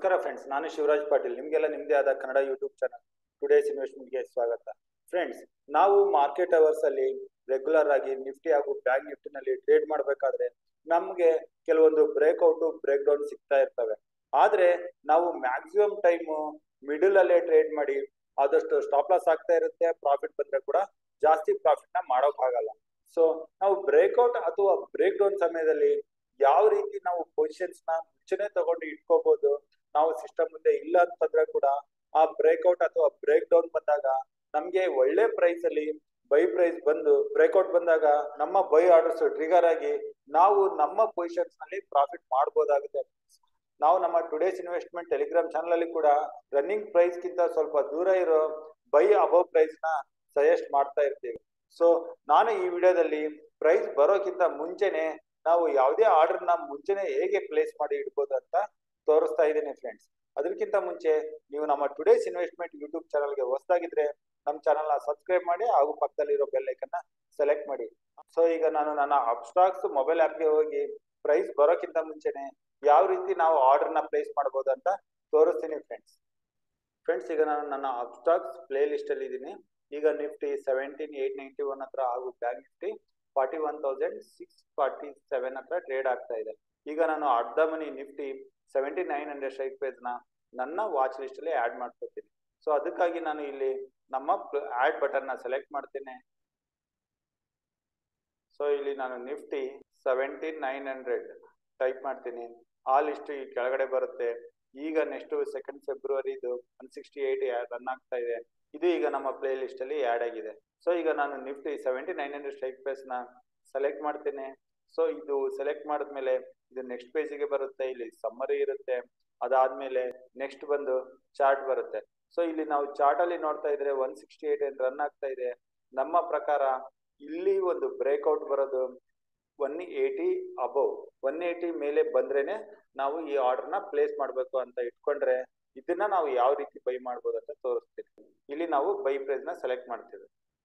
ನಮಸ್ಕಾರ ಫ್ರೆಂಡ್ಸ್ ನಾನು ಶಿವರಾಜ್ ಪಾಟೀಲ್ ನಿಮಗೆಲ್ಲ ನಿಮ್ಮದೇ ಆದ ಕನ್ನಡ ಯೂಟ್ಯೂಬ್ ಚಾನಲ್ ಟುಡೇಸ್ ಇನ್ವೆಸ್ಟ್ಮೆಂಟ್ಗೆ ಸ್ವಾಗತ ಫ್ರೆಂಡ್ಸ್ ನಾವು ಮಾರ್ಕೆಟ್ ಅವರ್ಸ್ ಅಲ್ಲಿ ರೆಗ್ಯುಲರ್ ಆಗಿ ನಿಫ್ಟಿ ಹಾಗೂ ಬ್ಯಾಂಕ್ ನಿಫ್ಟಿನಲ್ಲಿ ಟ್ರೇಡ್ ಮಾಡಬೇಕಾದ್ರೆ ನಮಗೆ ಕೆಲವೊಂದು ಬ್ರೇಕ್ಔಟ್ ಬ್ರೇಕ್ ಡೌನ್ ಸಿಗ್ತಾ ಇರ್ತವೆ ಆದ್ರೆ ನಾವು ಮ್ಯಾಕ್ಸಿಮಮ್ ಟೈಮ್ ಮಿಡಲ್ ಅಲ್ಲೇ ಟ್ರೇಡ್ ಮಾಡಿ ಆದಷ್ಟು ಸ್ಟಾಪ್ ಲಾಸ್ ಆಗ್ತಾ ಇರುತ್ತೆ ಪ್ರಾಫಿಟ್ ಬಂದ್ರೆ ಕೂಡ ಜಾಸ್ತಿ ಪ್ರಾಫಿಟ್ ನ ಮಾಡೋಕ್ ಆಗಲ್ಲ ಸೊ ನಾವು ಬ್ರೇಕ್ಔಟ್ ಅಥವಾ ಬ್ರೇಕ್ ಡೌನ್ ಸಮಯದಲ್ಲಿ ಯಾವ ರೀತಿ ನಾವು ಪೊಸಿಷನ್ಸ್ ನ ಮುಂಚೆನೆ ತಗೊಂಡು ಇಟ್ಕೋಬಹುದು ನಾವು ಸಿಸ್ಟಮ್ ಮುಂದೆ ಇಲ್ಲ ಅಂತಂದ್ರೆ ಕೂಡ ಆ ಬ್ರೇಕ್ಔಟ್ ಅಥವಾ ಬ್ರೇಕ್ ಡೌನ್ ಬಂದಾಗ ನಮ್ಗೆ ಒಳ್ಳೆ ಪ್ರೈಸ್ ಅಲ್ಲಿ ಬೈ ಪ್ರೈಸ್ ಬಂದು ಬ್ರೇಕ್ಔಟ್ ಬಂದಾಗ ನಮ್ಮ ಬೈ ಆರ್ಡರ್ಸ್ ಟ್ರಿಗರ್ ಆಗಿ ನಾವು ನಮ್ಮ ಪೊಸಿಷನ್ಸ್ ನಲ್ಲಿ ಪ್ರಾಫಿಟ್ ಮಾಡಬಹುದಾಗುತ್ತೆ ನಾವು ನಮ್ಮ ಟುಡೇಸ್ ಇನ್ವೆಸ್ಟ್ಮೆಂಟ್ ಟೆಲಿಗ್ರಾಮ್ ಚಾನಲ್ ಅಲ್ಲಿ ಕೂಡ ರನ್ನಿಂಗ್ ಪ್ರೈಸ್ ಗಿಂತ ಸ್ವಲ್ಪ ದೂರ ಇರೋ ಬೈ ಅಬವ್ ಪ್ರೈಸ್ ನ ಸಜೆಸ್ಟ್ ಮಾಡ್ತಾ ಇರ್ತೀವಿ ಸೊ ನಾನು ಈ ವಿಡಿಯೋದಲ್ಲಿ ಪ್ರೈಸ್ ಬರೋಕ್ಕಿಂತ ಮುಂಚೆನೆ ನಾವು ಯಾವುದೇ ಆರ್ಡರ್ ನ ಮುಂಚೆನೆ ಹೇಗೆ ಪ್ಲೇಸ್ ಮಾಡಿ ಇಡ್ಬೋದು ಅಂತ ತೋರಿಸ್ತಾ ಇದ್ದೀನಿ ಫ್ರೆಂಡ್ಸ್ ಅದಕ್ಕಿಂತ ಮುಂಚೆ ನೀವು ನಮ್ಮ ಟುಡೇಸ್ ಇನ್ವೆಸ್ಟ್ಮೆಂಟ್ ಯೂಟ್ಯೂಬ್ ಚಾನಲ್ಗೆ ಹೊಸದಾಗಿದ್ರೆ ನಮ್ಮ ಚಾನಲ್ ನ ಸಬ್ಸ್ಕ್ರೈಬ್ ಮಾಡಿ ಹಾಗೂ ಪಕ್ಕದಲ್ಲಿರೋ ಬೆಲ್ ಐಕನ್ ನ ಸೆಲೆಕ್ಟ್ ಮಾಡಿ ಸೊ ಈಗ ನಾನು ನನ್ನ ಅಬ್ಸ್ಟಾಕ್ಸ್ ಮೊಬೈಲ್ ಆಪ್ಗೆ ಹೋಗಿ ಪ್ರೈಸ್ ಬರೋಕ್ಕಿಂತ ಮುಂಚೆನೆ ಯಾವ ರೀತಿ ನಾವು ಆರ್ಡರ್ ನ ಪ್ಲೇಸ್ ಮಾಡಬಹುದು ಅಂತ ತೋರಿಸ್ತೀನಿ ಫ್ರೆಂಡ್ಸ್ ಫ್ರೆಂಡ್ಸ್ ಈಗ ನಾನು ನನ್ನ ಅಬ್ಸ್ಟಾಕ್ಸ್ ಪ್ಲೇ ಲಿಸ್ಟ್ ಅಲ್ಲಿ ಇದ್ದೀನಿ ಈಗ Nifty seventeen eight ninety one ಹತ್ರ ಹಾಗೂ bank Nifty forty one thousand six forty seven ಹತ್ರ ಟ್ರೇಡ್ ಆಗ್ತಾ ಇದೆ ಈಗ ನಾನು ಅರ್ಧ money Nifty seventy nine hundred strike price ನ ನನ್ನ ವಾಚ್ ಲಿಸ್ಟ್ ಅಲ್ಲಿ ಆಡ್ ಮಾಡ್ಕೊತೀನಿ ಸೊ ಅದಕ್ಕಾಗಿ ನಾನು ಇಲ್ಲಿ ನಮ್ಮ ಆಡ್ ಬಟನ್ ನ ಸೆಲೆಕ್ಟ್ ಮಾಡ್ತೇನೆ ಸೊ ಇಲ್ಲಿ ನಾನು Nifty seventeen nine hundred type ಮಾಡ್ತೀನಿ ಆ ಲಿಸ್ಟ್ ಈ ಕೆಳಗಡೆ ಬರುತ್ತೆ ಈಗ ನೆಕ್ಸ್ಟ್ ಸೆಕೆಂಡ್ ಫೆಬ್ರವರಿ ಇದು ಒನ್ ಸಿಕ್ಸ್ಟಿ ಏಟ್ ರನ್ ಆಗ್ತಾ ಇದೆ ಇದು ಈಗ ನಮ್ಮ ಪ್ಲೇ ಲಿಸ್ಟ್ ಅಲ್ಲಿ ಆಡ್ ಆಗಿದೆ ಸೊ ಈಗ ನಾನು Nifty seventy nine hundred strike price ನ ಸೆಲೆಕ್ಟ್ ಮಾಡ್ತೇನೆ ಸೊ ಇದು ಸೆಲೆಕ್ಟ್ ಮಾಡಿದ್ಮೇಲೆ ಇದು ನೆಕ್ಸ್ಟ್ ಪೇಜಿಗೆ ಬರುತ್ತೆ ಇಲ್ಲಿ ಸಮ್ಮರಿ ಇರುತ್ತೆ ಅದಾದ್ಮೇಲೆ ನೆಕ್ಸ್ಟ್ ಬಂದು ಚಾರ್ಟ್ ಬರುತ್ತೆ ಸೊ ಇಲ್ಲಿ ನಾವು ಚಾರ್ಟ್ ಅಲ್ಲಿ ನೋಡ್ತಾ ಇದ್ರೆ ಒನ್ ಸಿಕ್ಸ್ಟಿ ಏಟ್ ಏನ್ ರನ್ ಆಗ್ತಾ ಇದೆ ನಮ್ಮ ಪ್ರಕಾರ ಇಲ್ಲಿ ಒಂದು ಬ್ರೇಕ್ಔಟ್ ಬರೋದು one eighty above one eighty ಮೇಲೆ ಬಂದ್ರೇನೆ ನಾವು ಈ ಆರ್ಡರ್ ನ ಪ್ಲೇಸ್ ಮಾಡಬೇಕು ಅಂತ ಇಟ್ಕೊಂಡ್ರೆ ಇದನ್ನ ನಾವು ಯಾವ ರೀತಿ ಬೈ ಮಾಡ್ಬೋದು ಅಂತ ತೋರಿಸ್ತೀವಿ ಇಲ್ಲಿ ನಾವು ಬೈ ಪ್ರೈಸ್ ನ ಸೆಲೆಕ್ಟ್ ಮಾಡ್ತೀವಿ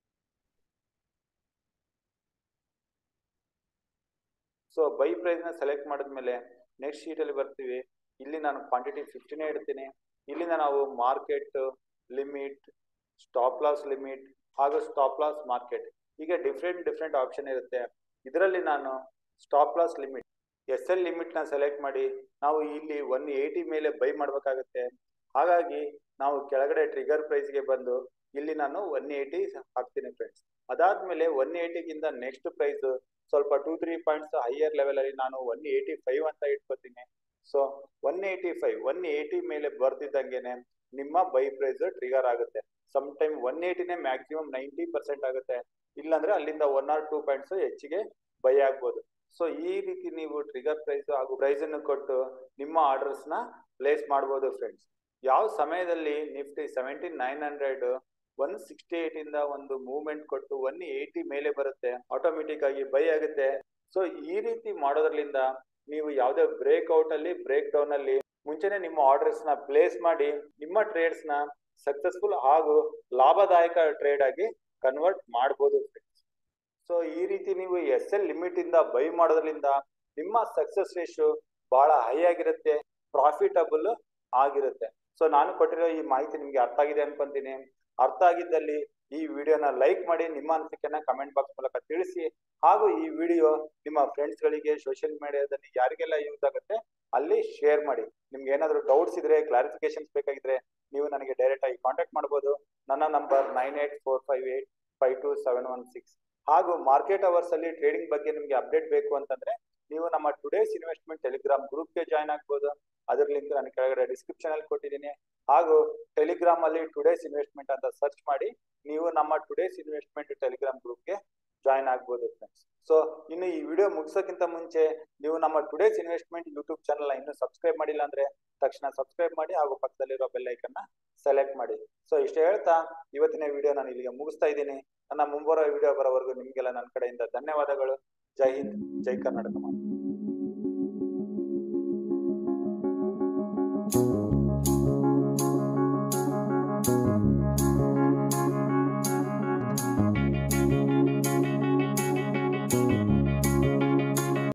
ಸೊ ಬೈ ಪ್ರೈಸ್ ನ ಸೆಲೆಕ್ಟ್ ಮಾಡಿದ್ಮೇಲೆ ನೆಕ್ಸ್ಟ್ ಶೀಟ್ ಅಲ್ಲಿ ಬರ್ತೀವಿ ಇಲ್ಲಿ ನಾನು ಕ್ವಾಂಟಿಟಿ ಫಿಫ್ಟಿನೇ ಇಡ್ತೀನಿ ಇಲ್ಲಿಂದ ನಾವು market limit stop loss limit ಹಾಗೂ ಸ್ಟಾಪ್ ಲಾಸ್ ಮಾರ್ಕೆಟ್ ಹೀಗೆ ಡಿಫ್ರೆಂಟ್ ಡಿಫ್ರೆಂಟ್ ಆಪ್ಷನ್ ಇರುತ್ತೆ ಇದರಲ್ಲಿ ನಾನು stop loss limit S L limit ನ ಸೆಲೆಕ್ಟ್ ಮಾಡಿ ನಾವು ಇಲ್ಲಿ ಒನ್ ಏಯ್ಟಿ ಮೇಲೆ ಬೈ ಮಾಡ್ಬೇಕಾಗುತ್ತೆ ಹಾಗಾಗಿ ನಾವು ಕೆಳಗಡೆ ಟ್ರಿಗರ್ ಪ್ರೈಸ್ಗೆ ಬಂದು ಇಲ್ಲಿ ನಾನು ಒನ್ ಏಯ್ಟಿ ಹಾಕ್ತೀನಿ ಫ್ರೆಂಡ್ಸ್ ಅದಾದ್ಮೇಲೆ ಒನ್ ಏಯ್ಟಿಗಿಂತ ನೆಕ್ಸ್ಟ್ ಪ್ರೈಸ್ ಸ್ವಲ್ಪ two three points higher level ಅಲ್ಲಿ ನಾನು ಒನ್ ಏಯ್ಟಿ ಫೈವ್ ಅಂತ ಇಟ್ಕೋತೀನಿ so one eighty five one eighty ಮೇಲೆ ಬರ್ತಿದ್ದಂಗೆನೆ ನಿಮ್ಮ ಬೈ ಪ್ರೈಸ್ ಟ್ರಿಗರ್ ಆಗುತ್ತೆ ಸಮ್ ಟೈಮ್ ಒನ್ ಏಯ್ಟಿನೇ ಮ್ಯಾಕ್ಸಿಮಮ್ ನೈಂಟಿ ಪರ್ಸೆಂಟ್ ಆಗುತ್ತೆ ಇಲ್ಲಾಂದ್ರೆ ಅಲ್ಲಿಂದ ಒನ್ ಆರ್ ಟೂ ಪಾಯಿಂಟ್ಸ್ ಹೆಚ್ಚಿಗೆ ಬೈ ಆಗ್ಬೋದು ಸೊ ಈ ರೀತಿ ನೀವು ಟ್ರಿಗರ್ ಪ್ರೈಸ್ ಹಾಗೂ ಪ್ರೈಸ್ ಅನ್ನು ಕೊಟ್ಟು ನಿಮ್ಮ ಆರ್ಡರ್ಸ್ ನ ಪ್ಲೇಸ್ ಮಾಡಬಹುದು ಫ್ರೆಂಡ್ಸ್ ಯಾವ ಸಮಯದಲ್ಲಿ Nifty seventeen nine hundred one sixty eight ಇಂದ ಒಂದು ಮೂವ್ಮೆಂಟ್ ಕೊಟ್ಟು ಒನ್ ಏಯ್ಟಿ ಮೇಲೆ ಬರುತ್ತೆ ಆಟೋಮೆಟಿಕ್ ಆಗಿ ಬೈ ಆಗುತ್ತೆ ಸೊ ಈ ರೀತಿ ಮಾಡೋದ್ರಲ್ಲಿಂದ ನೀವು ಯಾವುದೇ ಬ್ರೇಕ್ ಔಟ್ ಅಲ್ಲಿ ಬ್ರೇಕ್ ಡೌನ್ ಅಲ್ಲಿ ಮುಂಚೆನೆ ನಿಮ್ಮ ಆರ್ಡರ್ಸ್ ನ ಪ್ಲೇಸ್ ಮಾಡಿ ನಿಮ್ಮ ಟ್ರೇಡ್ಸ್ ನ ಸಕ್ಸಸ್ಫುಲ್ ಹಾಗೂ ಲಾಭದಾಯಕ ಟ್ರೇಡ್ ಆಗಿ ಕನ್ವರ್ಟ್ ಮಾಡಬಹುದು ಸೊ ಈ ರೀತಿ ನೀವು ಎಸ್ ಎಲ್ ಲಿಮಿಟ್ ಇಂದ ಬೈ ಮಾಡೋದ್ರಿಂದ ನಿಮ್ಮ ಸಕ್ಸಸ್ ರೇಷಿಯೋ ಬಹಳ ಹೈ ಆಗಿರುತ್ತೆ ಪ್ರಾಫಿಟಬಲ್ ಆಗಿರುತ್ತೆ ಸೊ ನಾನು ಕೊಟ್ಟಿರೋ ಈ ಮಾಹಿತಿ ನಿಮ್ಗೆ ಅರ್ಥ ಆಗಿದೆ ಅನ್ಕೊಂತೀನಿ ಅರ್ಥ ಆಗಿದ್ದಲ್ಲಿ ಈ ವಿಡಿಯೋನ ಲೈಕ್ ಮಾಡಿ ನಿಮ್ಮ ಅನಿಸಿಕೆನ ಕಮೆಂಟ್ ಬಾಕ್ಸ್ ಮೂಲಕ ತಿಳಿಸಿ ಹಾಗೂ ಈ ವಿಡಿಯೋ ನಿಮ್ಮ ಫ್ರೆಂಡ್ಸ್ ಗಳಿಗೆ ಸೋಷಿಯಲ್ ಮೀಡಿಯಾದಲ್ಲಿ ಯಾರಿಗೆಲ್ಲ ಯೂಸ್ ಆಗುತ್ತೆ ಅಲ್ಲಿ ಶೇರ್ ಮಾಡಿ ನಿಮ್ಗೆ ಏನಾದ್ರು ಡೌಟ್ಸ್ ಇದ್ರೆ ಕ್ಲಾರಿಫಿಕೇಶನ್ಸ್ ಬೇಕಾಗಿದ್ರೆ ನೀವು ನನಗೆ ಡೈರೆಕ್ಟ್ ಆಗಿ ಕಾಂಟ್ಯಾಕ್ಟ್ ಮಾಡಬಹುದು ನನ್ನ number nine eight four five eight five two seven one six ಹಾಗೂ ಮಾರ್ಕೆಟ್ ಅವರ್ಸ್ ಅಲ್ಲಿ ಟ್ರೇಡಿಂಗ್ ಬಗ್ಗೆ ನಿಮ್ಗೆ ಅಪ್ಡೇಟ್ ಬೇಕು ಅಂತಂದ್ರೆ ನೀವು ನಮ್ಮ ಟುಡೇಸ್ ಇನ್ವೆಸ್ಟ್ಮೆಂಟ್ ಟೆಲಿಗ್ರಾಮ್ ಗ್ರೂಪ್ಗೆ ಜಾಯ್ನ್ ಆಗ್ಬೋದು ಅದ್ರ ಲಿಂಕ್ ನಾನು ಕೆಳಗಡೆ ಡಿಸ್ಕ್ರಿಪ್ಷನ್ ಅಲ್ಲಿ ಕೊಟ್ಟಿದ್ದೀನಿ ಹಾಗೂ ಟೆಲಿಗ್ರಾಮ್ ಅಲ್ಲಿ ಟುಡೇಸ್ ಇನ್ವೆಸ್ಟ್ಮೆಂಟ್ ಅಂತ ಸರ್ಚ್ ಮಾಡಿ ನೀವು ನಮ್ಮ ಟುಡೇಸ್ ಇನ್ವೆಸ್ಟ್ಮೆಂಟ್ ಟೆಲಿಗ್ರಾಮ್ ಗ್ರೂಪ್ಗೆ ಜಾಯ್ನ್ ಆಗ್ಬೋದು ಫ್ರೆಂಡ್ಸ್ ಸೊ ಇನ್ನು ಈ ವಿಡಿಯೋ ಮುಗಿಸೋಕ್ಕಿಂತ ಮುಂಚೆ ನೀವು ನಮ್ಮ ಟುಡೇಸ್ ಇನ್ವೆಸ್ಟ್ಮೆಂಟ್ ಯೂಟ್ಯೂಬ್ ಚಾನಲ್ ಇನ್ನೂ ಸಬ್ಸ್ಕ್ರೈಬ್ ಮಾಡಿಲ್ಲ ಅಂದ್ರೆ ತಕ್ಷಣ ಸಬ್ಸ್ಕ್ರೈಬ್ ಮಾಡಿ ಹಾಗೂ ಪಕ್ಕದಲ್ಲಿರೋ ಬೆಲ್ ಐಕನ್ ನ ಸೆಲೆಕ್ಟ್ ಮಾಡಿ ಸೊ ಇಷ್ಟು ಹೇಳ್ತಾ ಇವತ್ತಿನ ವಿಡಿಯೋ ನಾನು ಇಲ್ಲಿಗೆ ಮುಗಿಸ್ತಾ ಇದ್ದೀನಿ ನನ್ನ ಮುಂಬರೋ ವಿಡಿಯೋ ಬರೋವರೆಗೂ ನಿಮ್ಗೆಲ್ಲ ನನ್ನ ಕಡೆಯಿಂದ ಧನ್ಯವಾದಗಳು ಜೈ ಹಿಂದ್ ಜೈ ಕರ್ನಾಟಕ